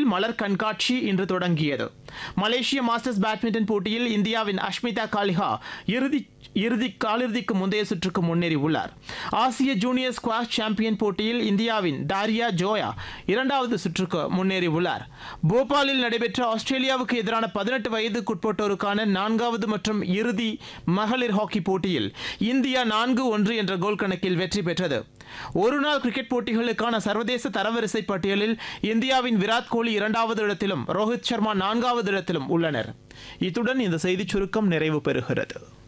மலர் கண்காட்சி இன்று தொடங்கியது மலேசிய மாஸ்டர்ஸ் பேட்மிண்டன் போட்டியில் இந்தியாவின் அஷ்மிதா காலிஹா இறுதி இறுதி காலிறுதிக்கு முந்தைய சுற்றுக்கு முன்னேறியுள்ளார் ஆசிய ஜூனியர் ஸ்குவாஷ் சாம்பியன் போட்டியில் இந்தியாவின் டாரியா ஜோயா இரண்டாவது சுற்றுக்கு முன்னேறியுள்ளார் போபாலில் நடைபெற்ற ஆஸ்திரேலியாவுக்கு எதிரான பதினெட்டு வயதுக்குட்பட்டோருக்கான நான்காவது மற்றும் இறுதி மகளிர் ஹாக்கி போட்டியில் இந்தியா நான்கு ஒன்று என்ற கோல் கணக்கில் வெற்றி பெற்றது ஒருநாள் கிரிக்கெட் போட்டிகளுக்கான சர்வதேச தரவரிசை பட்டியலில் இந்தியாவின் விராட் கோலி இரண்டாவது இடத்திலும் ரோஹித் சர்மா நான்காவது இடத்திலும் உள்ளனர் இத்துடன் இந்த செய்திச் சுருக்கம் நிறைவு பெறுகிறது